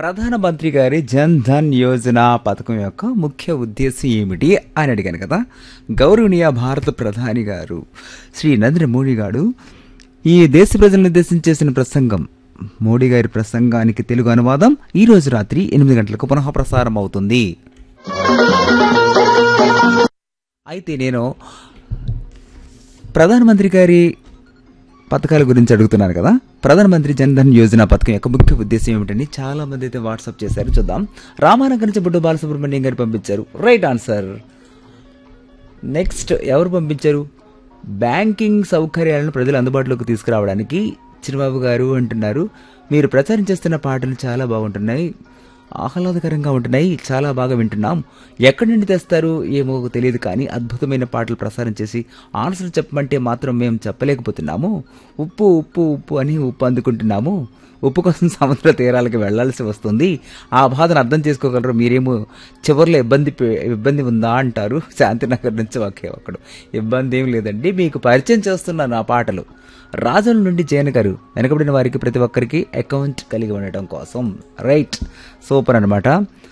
ప్రధానమంత్రి గారి జన్ ధన్ యోజన పథకం యొక్క ముఖ్య ఉద్దేశం ఏమిటి అని అడిగాను కదా గౌరవనీయ భారత ప్రధాని గారు శ్రీ నరేంద్ర మోడీ గారు ఈ దేశ ప్రజలను ఉద్దేశించి చేసిన ప్రసంగం మోడీ గారి ప్రసంగానికి తెలుగు అనువాదం ఈ రోజు రాత్రి ఎనిమిది గంటలకు పునః ప్రసారం అవుతుంది అయితే నేను ప్రధానమంత్రి గారి పథకాల గురించి అడుగుతున్నాను కదా ప్రధానమంత్రి జన్ ధన్ యోజన పథకం యొక్క ముఖ్య ఉద్దేశం ఏమిటని చాలా మంది అయితే వాట్సాప్ చేశారు చూద్దాం రామానగర్ నుంచి బుడ్డు బాలసుబ్రహ్మణ్యం గారు పంపించారు రైట్ ఆన్సర్ నెక్స్ట్ ఎవరు పంపించారు బ్యాంకింగ్ సౌకర్యాలను ప్రజలు అందుబాటులోకి తీసుకురావడానికి చిన్నబాబు గారు అంటున్నారు మీరు ప్రచారం చేస్తున్న పాటలు చాలా బాగుంటున్నాయి ఆహ్లాదకరంగా ఉంటున్నాయి చాలా బాగా వింటున్నాం ఎక్కడి నుండి తెస్తారు ఏమో తెలియదు కానీ అద్భుతమైన పాటలు ప్రసారం చేసి ఆన్సర్ చెప్పమంటే మాత్రం మేము చెప్పలేకపోతున్నాము ఉప్పు ఉప్పు ఉప్పు అని ఉప్పు అందుకుంటున్నాము ఉప్పు కోసం సముద్ర తీరాలకు వెళ్లాల్సి వస్తుంది ఆ బాధను అర్థం చేసుకోగలరు మీరేమో చివరిలో ఇబ్బంది పె- ఇబ్బంది ఉందా అంటారు శాంతినగర్ నుంచి ఒకే ఒక్కడు ఇబ్బంది ఏం లేదండి మీకు పరిచయం చేస్తున్నాను ఆ పాటలు రాజుల నుండి జయన్ గారు వెనకబడిన వారికి ప్రతి ఒక్కరికి అకౌంట్ కలిగి ఉండటం కోసం రైట్ సూపర్ అనమాట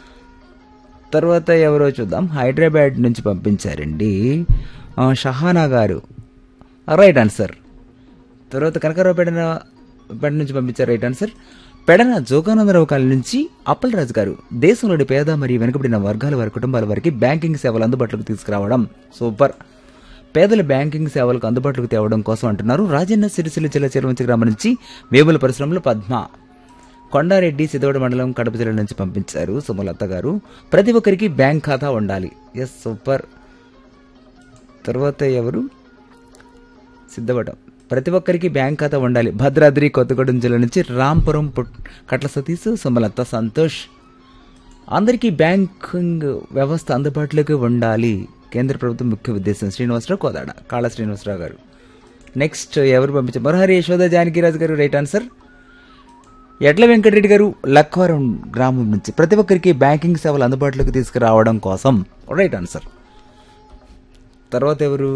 తర్వాత ఎవరో చూద్దాం హైదరాబాద్ నుంచి పంపించారండి ఆ, షహానా గారు రైట్ ఆన్సర్ తర్వాత కనకరావుపేట పేట నుంచి పంపించారు రైట్ ఆన్సర్ పెడన జోగానందరావు కాలం నుంచి అప్పలరాజు గారు దేశంలోని పేద మరియు వెనుకబడిన వర్గాల వారి కుటుంబాల వారికి బ్యాంకింగ్ సేవలు అందుబాటులోకి తీసుకురావడం సూపర్ పేదల బ్యాంకింగ్ సేవలకు అందుబాటులోకి తేవడం కోసం అంటున్నారు రాజన్న సిరిసిల్ల జిల్లా చిరవంచి గ్రామం నుంచి వేముల పరిశ్రమలో పద్మ కొండారెడ్డి సిద్ధోడ మండలం కడప జిల్లా నుంచి పంపించారు సుమలత గారు ప్రతి ఒక్కరికి బ్యాంక్ ఖాతా ఉండాలి ఎస్ సూపర్ తర్వాత ఎవరు సిద్ధపడడం ప్రతి ఒక్కరికి బ్యాంక్ ఖాతా ఉండాలి భద్రాద్రి కొత్తగూడెం జిల్లా నుంచి రాంపురం పుట్- కట్ల సతీష్ సుమలత సంతోష్ అందరికీ బ్యాంకింగ్ వ్యవస్థ అందుబాటులోకి ఉండాలి కేంద్ర ప్రభుత్వం ముఖ్య ఉద్దేశం శ్రీనివాసరావు కోదాడ కాళ శ్రీనివాసరావు గారు నెక్స్ట్ ఎవరు పంపించారు మరహరి యశోద జానకిరాజు గారు రైట్ ఆన్సర్ ఎడ్ల వెంకటరెడ్డి గారు లక్వరం గ్రామం నుంచి ప్రతి ఒక్కరికి బ్యాంకింగ్ సేవలు అందుబాటులోకి తీసుకురావడం కోసం రైట్ ఆన్సర్ తర్వాత ఎవరు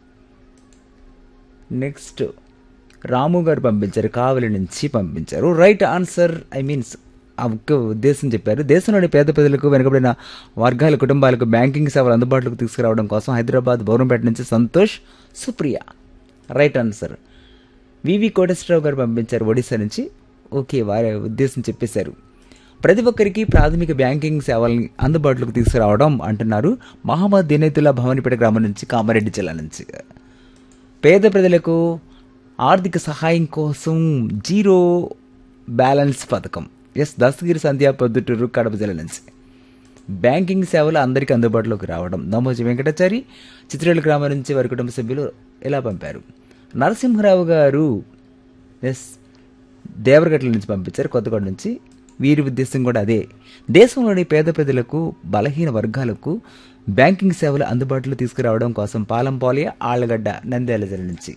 నెక్స్ట్ రాము గారు పంపించారు కావలి నుంచి పంపించారు రైట్ ఆన్సర్ ఐ మీన్స్ ఆ ముఖ్య ఉద్దేశం చెప్పారు దేశంలోని పేద ప్రజలకు వెనుకబడిన వర్గాల కుటుంబాలకు బ్యాంకింగ్ సేవలు అందుబాటులోకి తీసుకురావడం కోసం హైదరాబాద్ బౌరంపేట నుంచి Santosh Supriya right answer V కోటేశ్వరరావు గారు పంపించారు ఒడిశా నుంచి ఓకే వారి ఉద్దేశం చెప్పేశారు ప్రతి ఒక్కరికి ప్రాథమిక బ్యాంకింగ్ సేవల్ని అందుబాటులోకి తీసుకురావడం అంటున్నారు మహమ్మద్ దినేతుల్లా భవానీపేట గ్రామం నుంచి కామారెడ్డి జిల్లా నుంచి పేద ప్రజలకు ఆర్థిక సహాయం కోసం జీరో బ్యాలెన్స్ పథకం ఎస్ దస్తగిరి సంధ్యా పొద్దుటూరు కడప జిల్లా నుంచి బ్యాంకింగ్ సేవలు అందరికీ అందుబాటులోకి రావడం నమోజీ వెంకటాచారి చిత్రేలు గ్రామం నుంచి వారి కుటుంబ సభ్యులు ఇలా పంపారు నరసింహరావు గారు ఎస్ దేవరగట్ల నుంచి పంపించారు కొత్తగూడ నుంచి వీరి ఉద్దేశం కూడా అదే దేశంలోని పేద ప్రజలకు బలహీన వర్గాలకు బ్యాంకింగ్ సేవలు అందుబాటులో తీసుకురావడం కోసం పాలంపాలియ ఆళ్లగడ్డ నంద్యాల జిల్లా నుంచి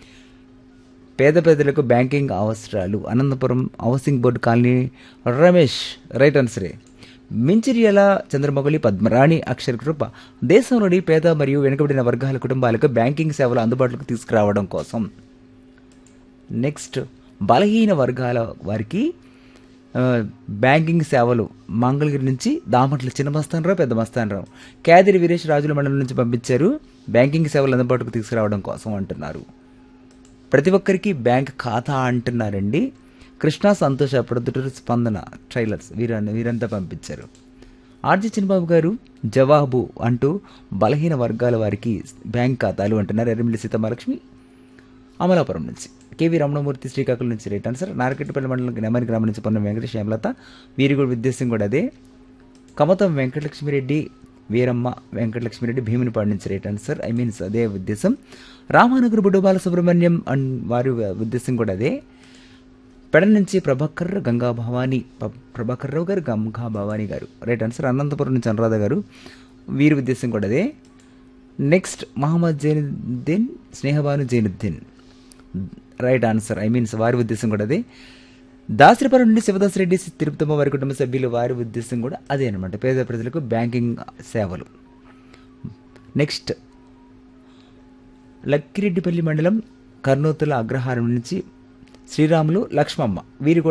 పేద ప్రజలకు బ్యాంకింగ్ అవసరాలు Anantapur housing board colony Ramesh right ఆన్సరే మించిరియల చంద్రమౌళి పద్మరాణి అక్షర కృప దేశంలోని పేద మరియు వెనుకబడిన వర్గాల కుటుంబాలకు బ్యాంకింగ్ సేవలు అందుబాటులోకి తీసుకురావడం కోసం నెక్స్ట్ బలహీన వర్గాల వారికి ఆ, బ్యాంకింగ్ సేవలు మంగళగిరి నుంచి దామట్ల చిన్న మస్తానరావు పెద్ద మస్తానరావు కేదిరి వీరేష్ రాజుల మండలం నుంచి పంపించారు బ్యాంకింగ్ సేవలు అందుబాటుకు తీసుకురావడం కోసం అంటున్నారు ప్రతి ఒక్కరికి బ్యాంక్ ఖాతా అంటున్నారండి కృష్ణా సంతోష ప్రొద్దుటూరు స్పందన ట్రైలర్స్ వీరన్న వీరంతా పంపించారు ఆర్జీ చిన్నబాబు గారు జవాబు అంటూ బలహీన వర్గాల వారికి బ్యాంక్ ఖాతాలు అంటున్నారు ఎర్రమిల్లి సీతమహాలక్ష్మి అమలాపురం నుంచి కేవీ రమణమూర్తి శ్రీకాకుళం నుంచి రైట్ ఆన్సర్ నారకెట్టపల్లి మండలం నెమ్మరి గ్రామం నుంచి పొన్న వెంకటేష్ హేమలత వీరి కూడా ఉద్దేశం కూడా అదే కమతం వెంకటలక్ష్మిరెడ్డి వీరమ్మ వెంకటలక్ష్మిరెడ్డి భీమునిపాడు నుంచి రైట్ ఆన్సర్ ఐ మీన్స్ అదే ఉద్దేశం రామానగర్ బుడ్డు బాలసుబ్రహ్మణ్యం అండ్ వారి ఉద్దేశం కూడా అదే పెడ నుంచి ప్రభాకర్ గంగా భవానీ ప- ప్రభాకర్ రావు గారు గంగా భవానీ గారు రైట్ ఆన్సర్ అనంతపురం నుంచి అనురాధ గారు వీరి ఉద్దేశం కూడా అదే next Mohammed Zainuddin Snehabanu Zainuddin right answer I means వారి ఉద్దేశం కూడా అదే దాసరిపురం నుండి శివదాస్ రెడ్డి తిరుపతమ్మ వారి కుటుంబ సభ్యులు వారి ఉద్దేశం కూడా అదే అనమాట పేద ప్రజలకు బ్యాంకింగ్ సేవలు నెక్స్ట్ లక్కిరెడ్డిపల్లి మండలం కర్నూతుల అగ్రహారం నుంచి శ్రీరాములు లక్ష్మమ్మ వీరు కూడా